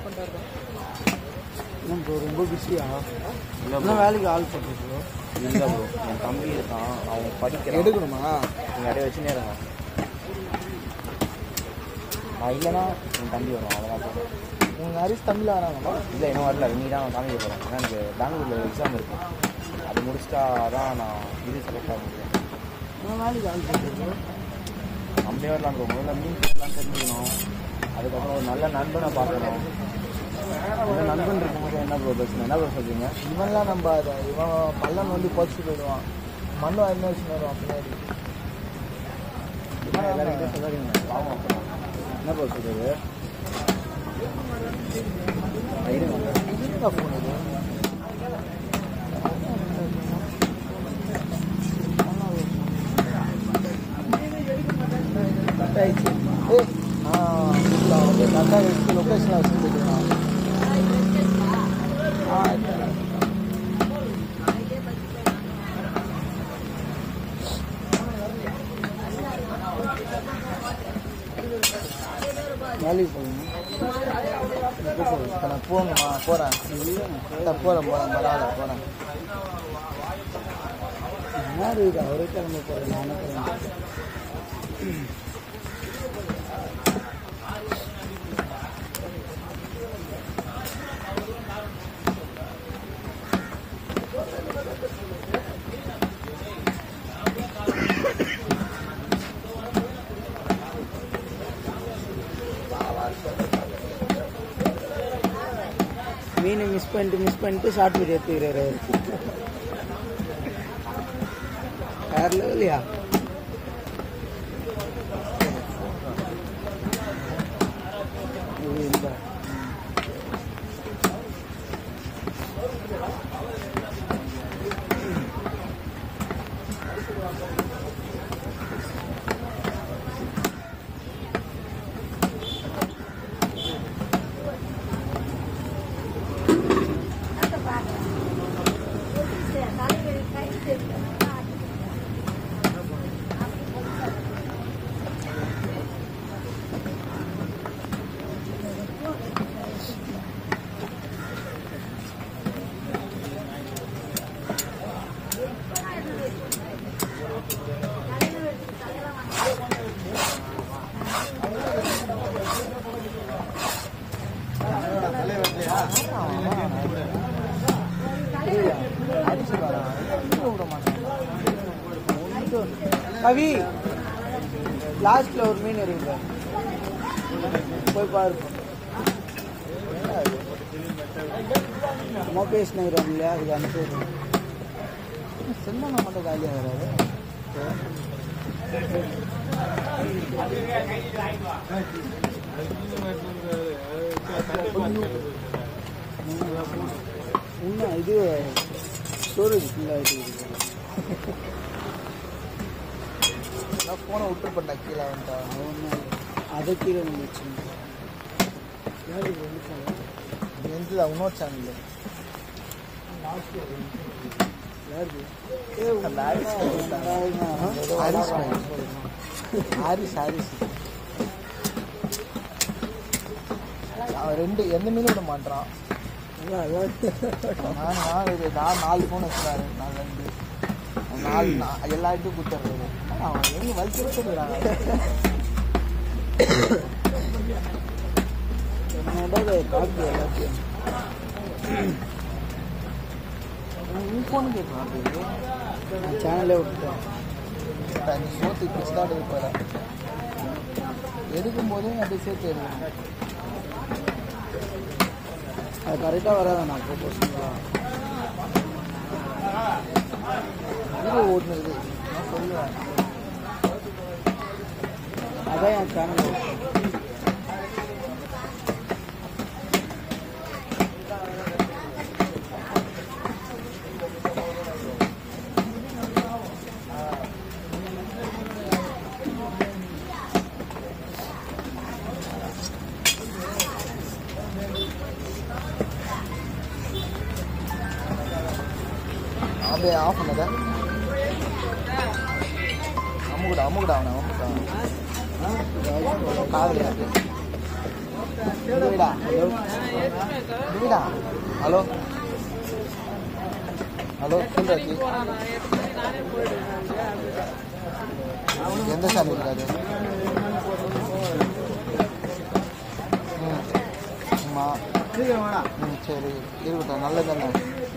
என்ன ப்ரோ ரொம்ப பிஸியா இல்லை என்ன வேலைக்கு ஆள் போட்டு ப்ரோ இல்லை ப்ரோ என் தம்பி இருக்கான் அவன் படிக்கிறான் எடுக்கணுமா நீங்கள் அப்படியே வச்சுனே இருங்க நான் இல்லைன்னா என் தம்பி வரும் அவ்வளோதான் போதும் உங்கள் ஹரிஸ் தமிழ் வராங்களா இல்லை இன்னும் வரல நீ தான் காமிக்க போகிறேன் ஏன்னா எனக்கு பெங்களூரில் எக்ஸாம் இருக்கு அது முடிச்சிட்டா தான் நான் இது செலக்ட் ஆக முடியும் என்ன வேலைக்கு ஆள் போட்டு அப்படியே வரலாம் ப்ரோ முதல்ல மீன் பிடிக்கலாம் தெரிஞ்சுக்கணும் அதுக்கப்புறம் ஒரு நல்ல நண்பனை பார்க்கணும் நல்ல நண்பன் இருக்கும்போது என்ன ப்ரோ பிரச்சனை என்ன ப்ரோ சொல்றீங்க இவன்லாம் நம்பாத இவன் பள்ளம் வந்து போச்சு போயிடுவான் மண்ணு என்ன வச்சுன்னு வருவான் பின்னாடி என்ன எல்லாருக்கிட்டே சொல்லாதீங்க பாவம் அப்புறம் என்ன ப்ரோ சொல்றது இருங்க என்னடா phone இது கட் ஆயிடுச்சு ஏய் ஆ கரெக்டாக எடுத்து லொக்கேஷனில் வச்சு போயிட்டுருக்கான் ஆ வேலைக்கு போகணும் இப்போ நான் போகணுமா போகிறேன் இல்லை போகிறேன் போகிறேன் பரவாயில்ல போகிறேன் யார் இது அவரே கிளம்ப போகிறேன் நானும் கிளம்ப மீனை மிஸ் பண்ணிட்டு மிஸ் பண்ணிட்டு ஷார்ட் வீடியோ எடுத்துக்கிறாரு வேற லெவலியா கவி லாஸ்ட்ல ஒரு மீன் இருக்கு போய் பாரு அம்மா பேசினாங்க இல்லையா அதுக்கு அனுப்பிடுறேன் சின்ன மட்டும் காலியாக வராது இன்னும் இது ஸ்டோரேஜ் ஃபுல்லாகிட்டு நான் ஃபோனை விட்டு பண்ண கீழே வந்துட்டான் ஒன்று அதை கீழே வந்துச்சு எந்த இன்னொரு சேனல் ஹாரிஸ் ஹாரிஸ் அவன் ரெண்டு எந்த மீனும் விட மாட்டான் நான் நான் இது நான் நாலு ஃபோன் வச்சுருக்காரு நான் ரெண்டு நாலு நா- எல்லா இடத்தையும் கொடுத்துட்றது அவன் எங்கே வலிச்சு சொல்லுறாங்க என்னோட காப்பி எல்லாத்தையும் உன் ஃபோன் கேட்குறான் சேனலே விட்டுட்டேன் நீ சோத்து இப்படி ஸ்டார்ட் இருப்பார எடுக்கும் போதே அப்படியே சேர்த்து எடுக்கணும் அது கரெக்டாக வராது நான் ப்ரொபோஷன்லாம் வீடியோ ஓட்டுனது நான் சொல்லுவேன் அதான் என் சேனல் அப்படியே ஆஃப் பண்ணத அமுகுடா அமுகுடா அவனை அமுகுடா காதல் யாரு இந்த வீடா இந்த வீடா ஹலோ ஹலோ சொல்றாச்சு எந்த சாமி இருக்காது ம் ஆமாம் ம் சரி இருக்கட்டும் நல்லது தானே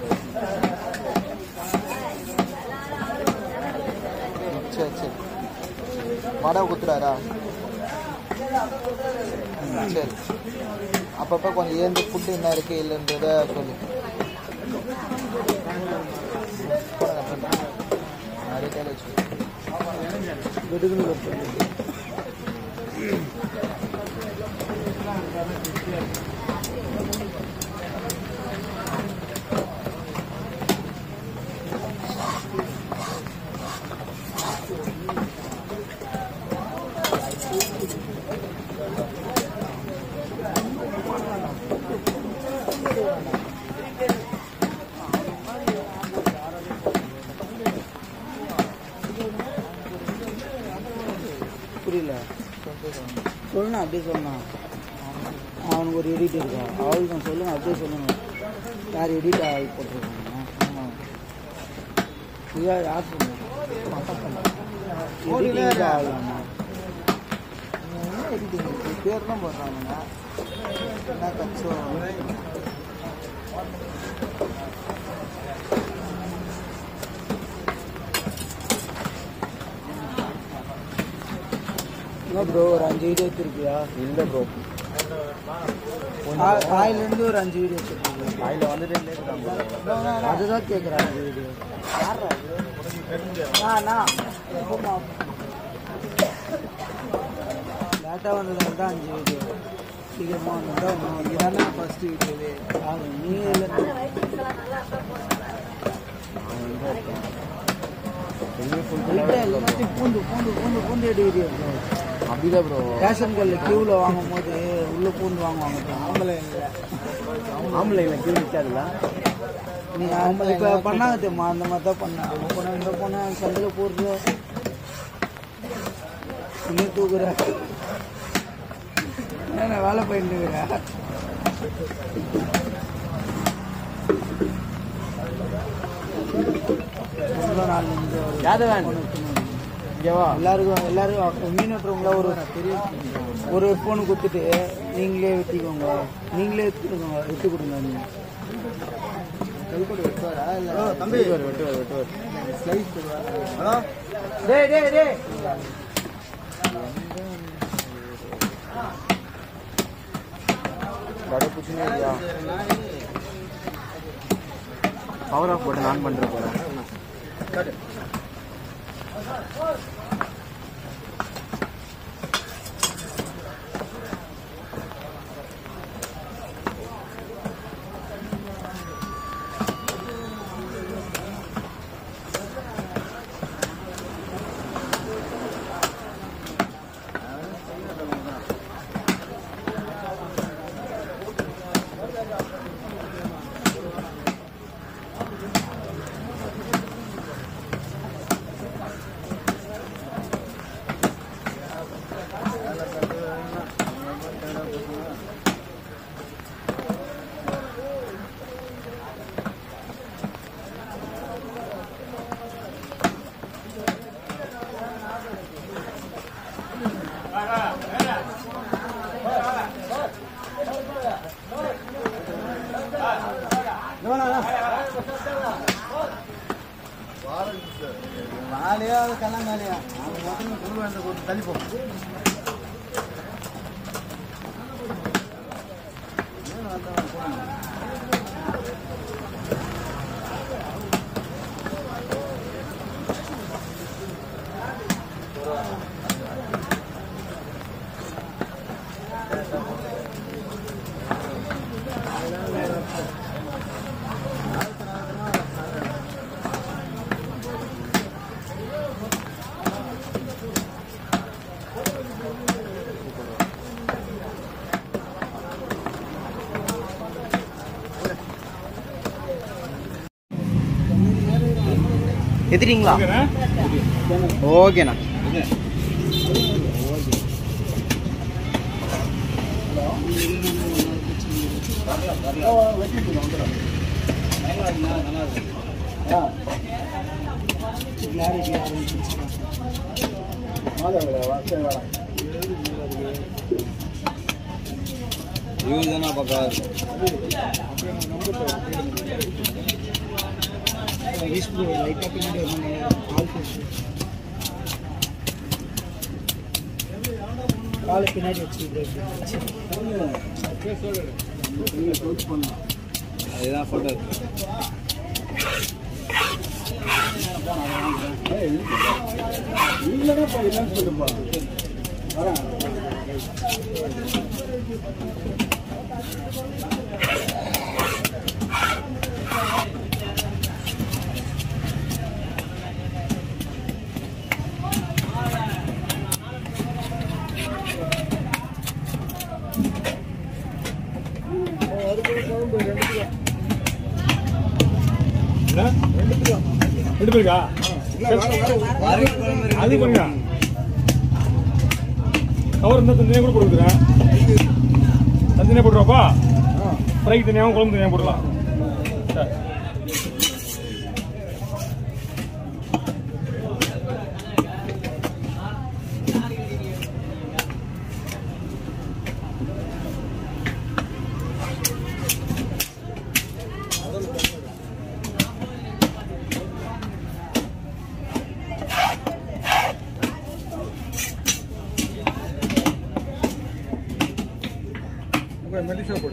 ம், சரி சரி வடை குத்துறாரா ம், சரி அப்பப்போ கொஞ்சம் ஏந்து ஃபுட்டு என்ன இருக்கு இல்லைன்றத சொல்லு போடுங்க, போடுங்க. நிறைய கையில் வச்சு புரியல சொல்லணும் அப்படியே சொல்லணும் அவனுக்கு ஒரு எடிட் இருக்கா அவளுக்கு நான் சொல்லுங்க அப்படியே சொல்லணும் யார் எடிட் ஆகி போட்டிருக்காங்க ஆமாம் இதாக யார் சொல்லுங்க எடிட்டிங் ஆகலாமா என்ன எடிட்டிங் இருக்கு பேர் தான் போடுறானுங்க என்ன கச்சோ என்ன ப்ரோ ஒரு அஞ்சு வீடியோ வச்சிருக்கியா இல்லை ப்ரோ காயிலேருந்து ஒரு அஞ்சு வீடியோ வச்சிருக்கியா அதில் வந்துட்டு இருக்காங்க அதுதான் கேட்குறேன் அஞ்சு வீடியோ லேட்டாக வந்ததுனால தான் அஞ்சு வீடியோ சீக்கிரமாக வந்ததா ஒன்று இதானே ஃபர்ஸ்ட் வீடியோவே ஆகும் நீ இல்லை எதுவுமே ஃபுல் லைட்டாக எல்லாத்தையும் பூந்து பூந்து பூந்து பூந்து எடுக்கிறியா ப்ரோ அப்படிதான் ப்ரோ ரேஷன் கல்லில் க்யூவில் வாங்கும் போது உள்ளே பூந்து வாங்குவாங்க bro. ஆம்பளை இல்லை ஆம்பளை இல்லை கீழே நிற்காதுல்ல நீ இப்போ பண்ணாங்க தெரியுமா அந்த மாதிரி தான் பண்ணேன் அங்கே போனேன் இங்கே போனேன் சந்தையில் போடுற இன்னும் தூக்குற என்ன வேலை போயிட்டு இருக்கிற ரொம்ப நாள் நின்று ஒரு யாதவன் phone எடுத்துன்னு வந்து. இங்கேவா எல்லாருக்கும் எல்லாருக்கும் மீன் வெட்டுறவங்கள ஒரு பெரிய ஒரு ஃபோன் கொடுத்துட்டு நீங்களே வெட்டிக்கோங்க நீங்களே எடுத்துக்கோங்க எடுத்து கொடுங்க நீங்க கைப்படி வெட்டுவாரா இல்லை தம்பி வெட்டுவார் வெட்டுவார் வெட்டுவார் ஸ்லைஸ் போடுவாரா ஹலோ டேய் டேய் டேய் வடை குச்சினே இல்லையா பவர் ஆஃப் போட்டு நான் பண்ணுற போகிறேன் நாளையா கல்யாணம் நாளையா அவங்க மொத்தம் கொண்டு வந்து கொடுத்து தள்ளிப்போம் எதிரிங்களா ஓகேண்ணா ஹலோ கிளாரிட்டி ஆரம்பிச்சு இவர் தானே பக்கம் லைட்டாக பின்னாடி வரணும் கால் பேசு காலை பின்னாடி வச்சு அதுதான் ஃபோட்டோ ரெண்டு பேருக்கா அது பண்ணுங்க கவர் இருந்தால் தனியாக கூட கொடுக்குறேன் தனியாக போட்டுருவாப்பா ஃப்ரைக்கு தனியாகவும் குழம்பு தனியாக போடலாம் சரி மெல்லிசா போடு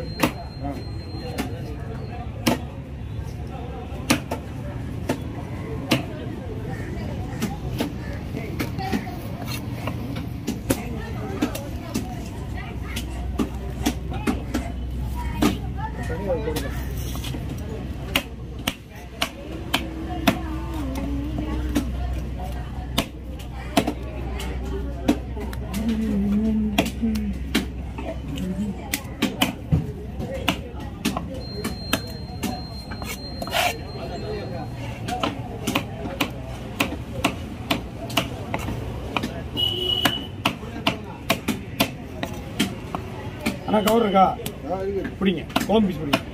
அண்ணா கவர் இருக்கா பிடிங்க குழம்பு பீஸ் பிடிங்க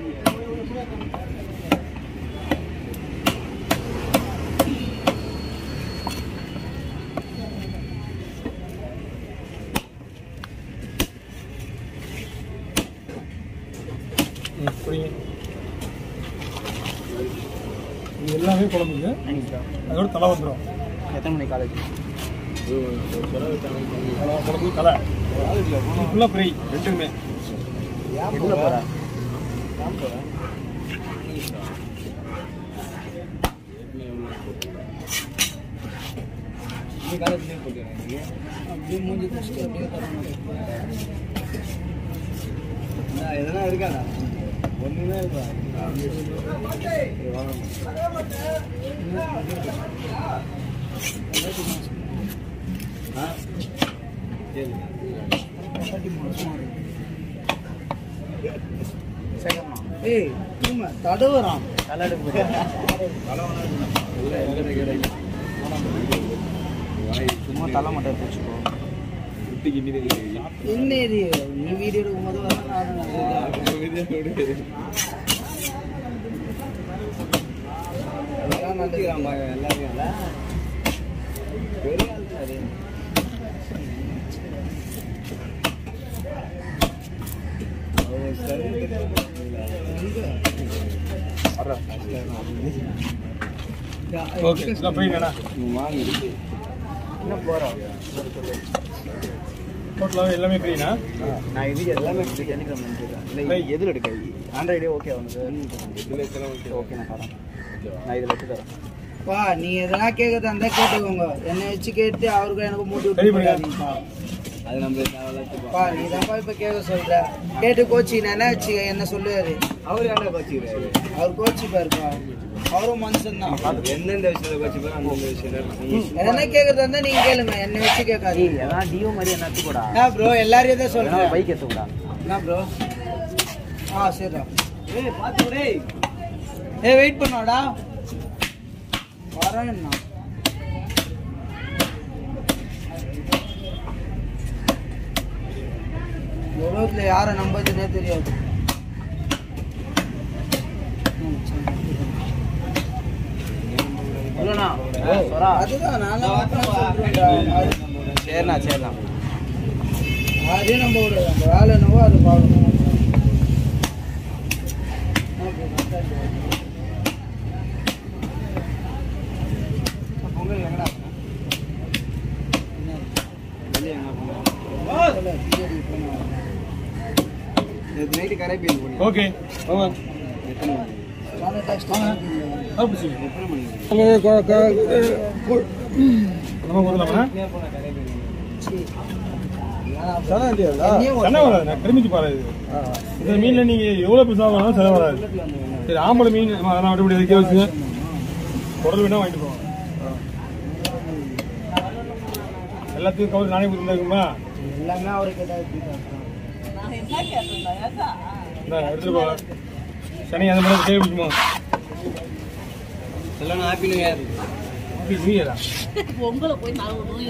ம், பிடிங்க இது எல்லாமே குழம்புங்க அதோட தலை வந்துடும் எத்தனை மணி காலேஜ் தலை குழம்பு தலை ஃபுல்லாக ஃப்ரை ரெண்டுமே எதுல போற அப்படியே மூஞ்சி குடிச்சிட்டு அப்படியே எதனா இருக்காடா ஒண்ணுமே இருக்கா ஏய் தூம தடவுறான் சும்மா தலை மட்டும் பிடிச்சிக்கோ என்ன இது நீ வீடியோ எடுக்கும்போது வர நானும் எல்லாரும் பெரிய ஆள் தான் அது. அவர் சரி ஓகே எல்லாம் ஃப்ரைங்கண்ணா வாங்கி என்ன போறோம் டோட்டலாகவே எல்லாமே ஃப்ரீண்ணா நான் இது எல்லாமே டெலிகிராம் நினைக்கிறேன் இல்லை Right. எதில் எடுக்க ஆண்ட்ராய்டே ஓகே உனக்கு ஓகே நான் தரேன் நான் இதில் வச்சு தரேன் பா நீ எதனா கேட்கறதா இருந்தா கேட்டுக்கோங்க என்னை வச்சு கேட்டு அவருக்கு எனக்கு மூட்டி சரி, விட்டு பண்ணுங்க. போயிடாதீங்கப்பா. அது நம்ம தேவையில்லாத பா நீ தான்ப்பா இப்ப கேட்க சொல்ற கேட்டு கோச்சி நான் என்ன வச்சு என்ன சொல்லுவாரு அவர் யாரா வச்சுக்கிறாரு அவர் கோச்சி பாருப்பா அவரும் மனுஷன் தான் எந்தெந்த விஷயத்தில் வச்சுப்பாரு அந்தந்த விஷயம் எதனா கேட்கறதா இருந்தா நீங்க கேளுங்க என்னை வச்சு கேட்காதீங்க எதனா டியோ மாதிரி என்ன போடா என்ன ப்ரோ எல்லாரையும் தான் சொல்றேன் பைக் எடுத்துக்கூடா என்ன ப்ரோ ஆ சரிடா ஏய் பார்த்து டேய் ஏய் வெயிட் பண்ணாடா வரேன் நான் உலகத்துல யாரை நம்பதுன்னே தெரியாது இல்லைண்ணா சொரா அதுதான் நான் சொல்றேன் சரிண்ணா சரிண்ணா அதே நம்ம ஒரு அந்த வேலை என்னவோ அது பார்க்கணும் பொங்கல் எங்கடா நேற்று நைட்டு கரைப்பீன் போனீங்க ஓகே வாங்க நம்ம கொடுக்கலாமா செலவு வராது நான் கிளம்பிச்சு பாரு இது இந்த மீன்ல நீங்க எவ்வளவு பைசா வேணாலும் செலவு வராது சரி ஆம்பளை மீன் நம்ம அதெல்லாம் விட்டு விட்டு வச்சுங்க குடல் வேணா வாங்கிட்டு போவோம் எல்லாத்துக்கும் கவர் நானே கொடுத்துருக்குமா எல்லாமே அவருக்கு ஏதாவது இந்த எடுத்துட்டு போ சனி அந்த மாதிரி சேவ் பிடிக்குமா எல்லாம் ஹாப்பி நியூ இயர் அப்படி நீரா பொங்கலை போய் நான் நோய்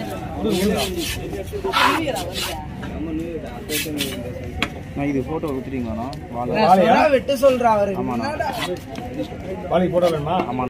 நான் இது ஃபோட்டோ கொடுத்துட்டீங்களாண்ணா வெட்ட சொல்றா அவருக்கு வாழைக்கு போட வேணுமா ஆமாம்